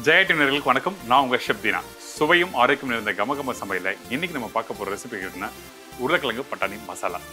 ஜெயா டினர்களுக்கு வணக்கம் நான் உங்கள் ஷப்தினா சுவையும் ஆரோக்கியம் நிறைந்த கமகம சமையல இன்னைக்கு நம்ம பார்க்க போகிற ரெசிபி இருக்குன்னா உருளைக்கிழங்கு பட்டாணி மசாலா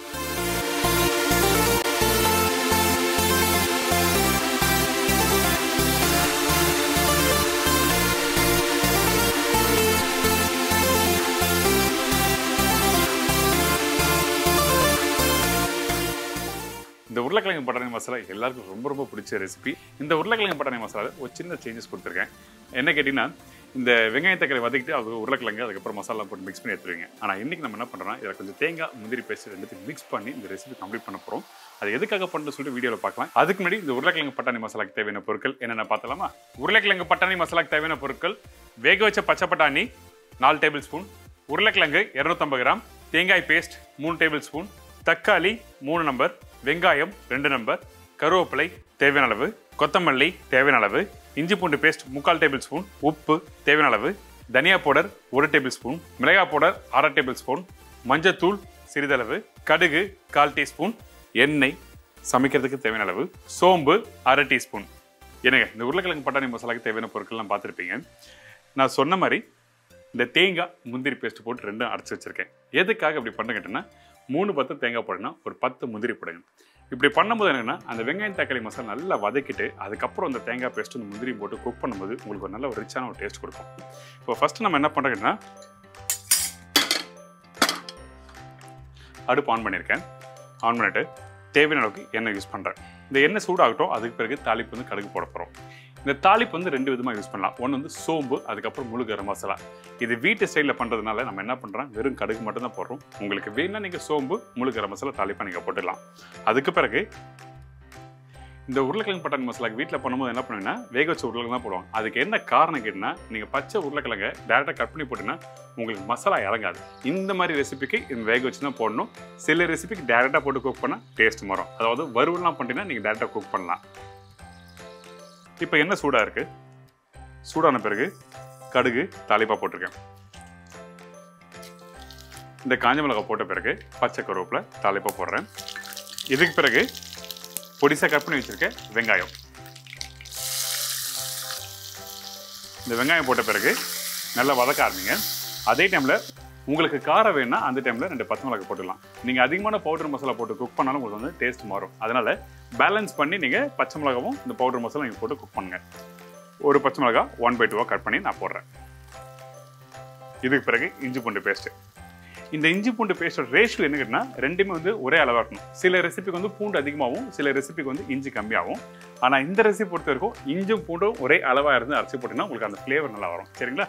இந்த உருளைக்கிழங்கு பட்டாணி மசாலா எல்லாருக்கும் ரொம்ப ரொம்ப பிடிச்ச ரெசிபி இந்த உருளைக்கிழங்கு பட்டாணி மசாலா ஒரு சின்ன சேஞ்சஸ் கொடுத்துருக்கேன் என்ன கேட்டிங்கன்னா இந்த வெங்காய தக்காளி வதக்கிட்டு அது உருளைக்கிழங்கு அதுக்கப்புறம் மசாலா போட்டு மிக்ஸ் பண்ணி எடுத்துருவீங்க ஆனால் இன்றைக்கி நம்ம என்ன பண்ணுறோம்னா இதில் கொஞ்சம் தேங்காய் முந்திரி பேஸ்ட் ரெண்டுத்தையும் மிக்ஸ் பண்ணி இந்த ரெசிபி கம்ப்ளீட் பண்ண போகிறோம் அது எதுக்காக பண்ணுன்னு சொல்லிட்டு வீடியோவில் பார்க்கலாம் அதுக்கு முன்னாடி இந்த உருளைக்கிழங்கு பட்டாணி மசாலாக்கு தேவையான பொருட்கள் என்னென்ன பார்த்தலாமா உருளைக்கிழங்கு பட்டாணி மசாலாக்கு தேவையான பொருட்கள் வேக வச்ச பச்சை பட்டாணி நாலு டேபிள் ஸ்பூன் உருளைக்கிழங்கு இரநூத்தம்பது கிராம் தேங்காய் பேஸ்ட் மூணு டேபிள் ஸ்பூன் தக்காளி மூணு நம்பர் வெங்காயம் ரெண்டு நம்பர் கருவேப்பிலை தேவையான அளவு கொத்தமல்லி தேவையான அளவு இஞ்சி பூண்டு பேஸ்ட் முக்கால் டேபிள் ஸ்பூன் உப்பு தேவையான அளவு தனியா பவுடர் ஒரு டேபிள் ஸ்பூன் மிளகாய் பவுடர் அரை டேபிள் ஸ்பூன் மஞ்சத்தூள் சிறிதளவு கடுகு கால் டீஸ்பூன் எண்ணெய் சமைக்கிறதுக்கு தேவையான அளவு சோம்பு அரை டீஸ்பூன் என்னங்க இந்த உருளைக்கிழங்கு பட்டாணி மசாலாக்கு தேவையான பொருட்கள்லாம் பார்த்துருப்பீங்க நான் சொன்ன மாதிரி இந்த தேங்காய் முந்திரி பேஸ்ட் போட்டு ரெண்டும் அரைச்சி வச்சிருக்கேன் எதுக்காக இப்படி பண்ணுங்கன்னா மூணு பத்து தேங்காய் போடணும் ஒரு பத்து முந்திரி போடுங்க இப்படி பண்ணும்போது என்னன்னா அந்த வெங்காயம் தக்காளி மசாலா நல்லா வதக்கிட்டு அதுக்கப்புறம் அந்த தேங்காய் பேஸ்ட் இந்த முந்திரி போட்டு குக் பண்ணும்போது உங்களுக்கு ஒரு நல்ல ஒரு ரிச்சான ஒரு டேஸ்ட் கொடுக்கும் இப்போ ஃபர்ஸ்ட் நம்ம என்ன பண்ணுறோன்னா அடுப்பு ஆன் பண்ணியிருக்கேன் ஆன் பண்ணிட்டு தேவையான அளவுக்கு எண்ணெய் யூஸ் பண்ணுறேன் இந்த எண்ணெய் சூடாகட்டும் அதுக்கு பிறகு தாளிப்பு வந்து கடுகு போட போகிறோம் இந்த தாளிப்பு வந்து ரெண்டு விதமாக யூஸ் பண்ணலாம் ஒன்று வந்து சோம்பு அதுக்கப்புறம் முழு கரம் மசாலா இது வீட்டு ஸ்டைலில் பண்ணுறதுனால நம்ம என்ன பண்ணுறோம் வெறும் கடுகு மட்டும் தான் போடுறோம் உங்களுக்கு வேணும்னா நீங்கள் சோம்பு முழு கரம் மசாலா தாளிப்பாக நீங்கள் போட்டுடலாம் அதுக்கு பிறகு இந்த உருளைக்கிழங்கு பட்டாணி மசாலாக்கு வீட்டில் பண்ணும்போது என்ன பண்ணுவீங்கன்னா வேக வச்ச உருளைக்கிழங்கு தான் போடுவாங்க அதுக்கு என்ன காரணம் கேட்டிங்கன்னா நீங்கள் பச்சை உருளைக்கிழங்கை டேரெக்டாக கட் பண்ணி போட்டிங்கன்னா உங்களுக்கு மசாலா இறங்காது இந்த மாதிரி ரெசிபிக்கு இந்த வேக வச்சு தான் போடணும் சில ரெசிபிக்கு டேரெக்டாக போட்டு குக் பண்ணால் டேஸ்ட் மாறும் அதாவது வறுவலாம் பண்ணிட்டீங்கன்னா நீங்கள் டேரெக்டாக குக் பண்ணலாம் இப்போ என்ன சூடாக இருக்குது சூடான பிறகு கடுகு தாளிப்பாக போட்டிருக்கேன் இந்த காஞ்ச மிளகாய் போட்ட பிறகு பச்சை கருவேப்பிலை தாளிப்பாக போடுறேன் இதுக்கு பிறகு பொடிசாக கட் பண்ணி வச்சுருக்கேன் வெங்காயம் இந்த வெங்காயம் போட்ட பிறகு நல்லா வதக்க ஆரம்பிங்க அதே டைமில் உங்களுக்கு காரம் வேணும்னா அந்த டைமில் ரெண்டு பச்சை மிளகாய் போட்டுக்கலாம் நீங்கள் அதிகமான பவுடர் மசாலா போட்டு குக் பண்ணாலும் உங்களுக்கு வந்து டேஸ்ட் மாறும் அதனால் பேலன்ஸ் பண்ணி நீங்கள் பச்சை மிளகாவும் இந்த பவுடர் மசாலா நீங்கள் போட்டு குக் பண்ணுங்கள் ஒரு பச்சை மிளகாய் ஒன் பை டூவாக கட் பண்ணி நான் போடுறேன் இதுக்கு பிறகு இஞ்சி பூண்டு பேஸ்ட்டு இந்த இஞ்சி பூண்டு பேஸ்டோட ரேஷியோ என்ன கேட்டினா ரெண்டுமே வந்து ஒரே அளவாக இருக்கணும் சில ரெசிபிக்கு வந்து பூண்டு அதிகமாகவும் சில ரெசிபிக்கு வந்து இஞ்சி கம்மியாகும் ஆனால் இந்த ரெசிபி பொறுத்த வரைக்கும் இஞ்சும் பூண்டும் ஒரே அளவாக இருந்து அரைச்சி போட்டிங்கன்னா உங்களுக்கு அந்த ஃப்ளேவர் நல்லா வரும் சரிங்களா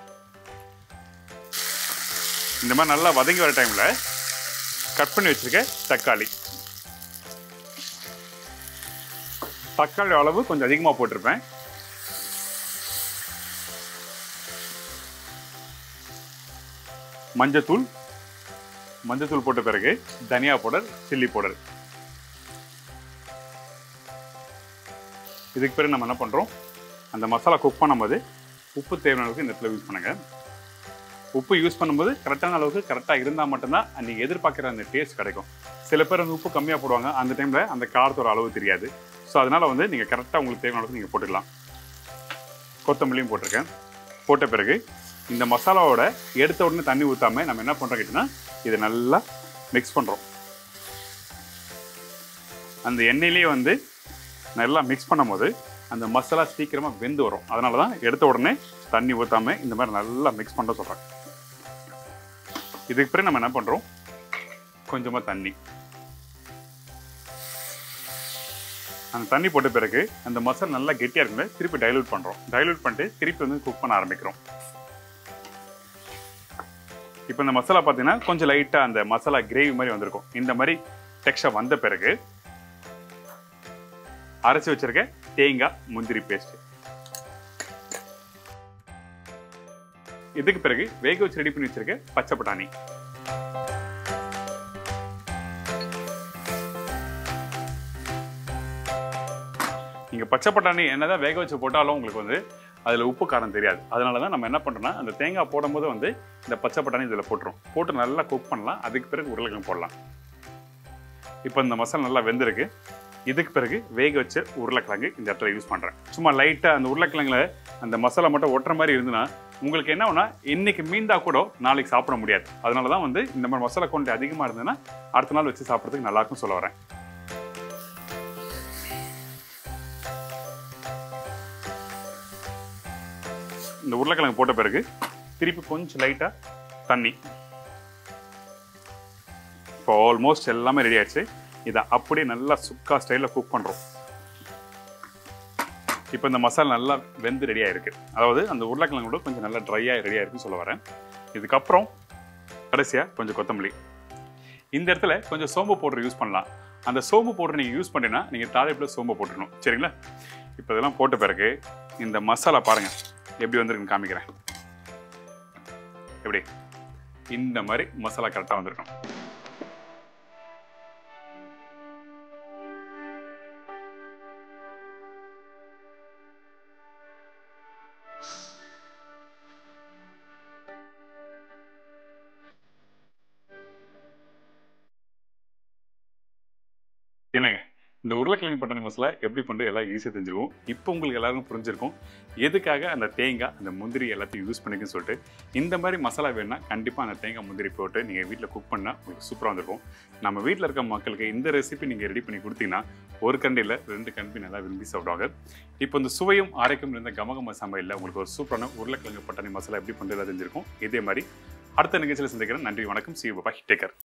இந்த மாதிரி நல்லா வதங்கி வர டைமில் கட் பண்ணி வச்சிருக்க தக்காளி தக்காளி அளவு கொஞ்சம் அதிகமாக போட்டிருப்பேன் மஞ்சத்தூள் மஞ்சத்தூள் போட்ட பிறகு தனியா பவுடர் சில்லி பவுடர் இதுக்கு பிறகு நம்ம என்ன பண்ணுறோம் அந்த மசாலா குக் பண்ணும்போது உப்பு தேவையான அளவுக்கு இந்த இடத்துல யூஸ் பண்ணுங்கள் உப்பு யூஸ் பண்ணும்போது கரெக்டான அளவுக்கு கரெக்டாக இருந்தால் மட்டும்தான் நீங்கள் எதிர்பார்க்குற அந்த டேஸ்ட் கிடைக்கும் சில பேர் வந்து உப்பு கம்மியாக போடுவாங்க அந்த டைமில் அந்த காரத்தோட அளவு தெரியாது ஸோ அதனால் வந்து நீங்கள் கரெக்டாக உங்களுக்கு தேவையான அளவுக்கு நீங்கள் போட்டுக்கலாம் கொத்தமல்லியும் போட்டிருக்கேன் போட்ட பிறகு இந்த மசாலாவோட எடுத்த உடனே தண்ணி ஊற்றாமல் நம்ம என்ன பண்ணுறோம் கேட்டிங்கன்னா இதை நல்லா மிக்ஸ் பண்ணுறோம் அந்த எண்ணெயிலேயே வந்து நல்லா மிக்ஸ் பண்ணும்போது அந்த மசாலா சீக்கிரமாக வெந்து வரும் அதனால தான் எடுத்த உடனே தண்ணி ஊற்றாமல் இந்த மாதிரி நல்லா மிக்ஸ் பண்ண சொல்கிறேன் இதுக்கு பிறகு நம்ம என்ன பண்ணுறோம் கொஞ்சமாக தண்ணி அந்த தண்ணி போட்ட பிறகு அந்த மசாலா நல்லா கெட்டியாக இருக்குங்க திருப்பி டைலூட் பண்ணுறோம் டைலூட் பண்ணிட்டு திருப்பி வந்து குக் பண்ண ஆரம்பிக்கிறோம் இப்போ இந்த மசாலா பார்த்தீங்கன்னா கொஞ்சம் லைட்டாக அந்த மசாலா கிரேவி மாதிரி வந்திருக்கும் இந்த மாதிரி டெக்ஸ்டர் வந்த பிறகு அரைச்சி வச்சிருக்க தேங்காய் முந்திரி பேஸ்ட் இதுக்கு பிறகு வேக வச்சு ரெடி பண்ணி வச்சிருக்க பச்சை பட்டாணி நீங்கள் பச்சை பட்டாணி என்னதான் வேக வச்சு போட்டாலும் உங்களுக்கு வந்து அதில் உப்பு காரம் தெரியாது அதனால தான் நம்ம என்ன பண்ணுறோம்னா அந்த தேங்காய் போடும்போது வந்து இந்த பச்சை பட்டாணி இதில் போட்டுரும் போட்டு நல்லா குக் பண்ணலாம் அதுக்கு பிறகு உருளைக்கிழங்கு போடலாம் இப்போ இந்த மசாலா நல்லா வெந்திருக்கு இதுக்கு பிறகு வேக வச்ச உருளைக்கிழங்கு இந்த இடத்துல யூஸ் பண்ணுறேன் சும்மா லைட்டாக அந்த உருளைக்கிழங்குல அந்த மசாலா மட்டும் ஒட்டுற மாதிரி இருந்துன்னா உங்களுக்கு என்ன ஒன்றா இன்னைக்கு மீந்தா கூட நாளைக்கு சாப்பிட முடியாது அதனால தான் வந்து இந்த மாதிரி மசாலா குவான்டிட்டி அதிகமாக இருந்ததுன்னா அடுத்த நாள் வச்சு சாப்பிட்றதுக்கு நல்லா இருக்கும் சொல்ல வரேன் இந்த உருளைக்கிழங்கு போட்ட பிறகு திருப்பி கொஞ்சம் லைட்டாக தண்ணி இப்போ ஆல்மோஸ்ட் எல்லாமே ரெடி ஆயிடுச்சு இதை அப்படியே நல்லா சுக்கா ஸ்டைலில் குக் பண்ணுறோம் இப்போ இந்த மசாலா நல்லா வெந்து ரெடி ஆயிருக்கு அதாவது அந்த உருளைக்கிழங்கு கூட கொஞ்சம் நல்லா ட்ரையாக ரெடி ஆயிருக்குன்னு சொல்ல வரேன் இதுக்கப்புறம் கடைசியாக கொஞ்சம் கொத்தமல்லி இந்த இடத்துல கொஞ்சம் சோம்பு பவுடர் யூஸ் பண்ணலாம் அந்த சோம்பு பவுடர் நீங்கள் யூஸ் பண்ணினா நீங்கள் தாழைப்பில் சோம்பு போட்டுக்கணும் சரிங்களா இப்போ இதெல்லாம் போட்ட பிறகு இந்த மசாலா பாருங்கள் எப்படி வந்திருக்குன்னு காமிக்கிறேன் எப்படி இந்த மாதிரி மசாலா கரெக்டாக வந்திருக்கும் என்னங்க இந்த உருளைக்கிழங்கு பட்டாணி மசாலா எப்படி பண்ணுறது எல்லாம் ஈஸியாக தெரிஞ்சிருக்கும் இப்போ உங்களுக்கு எல்லாருக்கும் புரிஞ்சிருக்கும் எதுக்காக அந்த தேங்காய் அந்த முந்திரி எல்லாத்தையும் யூஸ் பண்ணிக்குன்னு சொல்லிட்டு இந்த மாதிரி மசாலா வேணும்னா கண்டிப்பாக அந்த தேங்காய் முந்திரி போட்டு நீங்கள் வீட்டில் குக் பண்ணால் உங்களுக்கு சூப்பராக வந்திருக்கும் நம்ம வீட்டில் இருக்க மக்களுக்கு இந்த ரெசிபி நீங்கள் ரெடி பண்ணி கொடுத்தீங்கன்னா ஒரு கண்டியில் ரெண்டு கண்பி நல்லா விரும்பி சாப்பிடுவாங்க இப்போ இந்த சுவையும் ஆரோக்கியம் இருந்த கமகம சமையலில் உங்களுக்கு ஒரு சூப்பரான உருளைக்கிழங்கு பட்டாணி மசாலா எப்படி பண்ணுறது தெரிஞ்சிருக்கும் இதே மாதிரி அடுத்த நிகழ்ச்சியில் சந்திக்கிறேன் நன்றி வணக்கம் சி பாய் டேக்கர்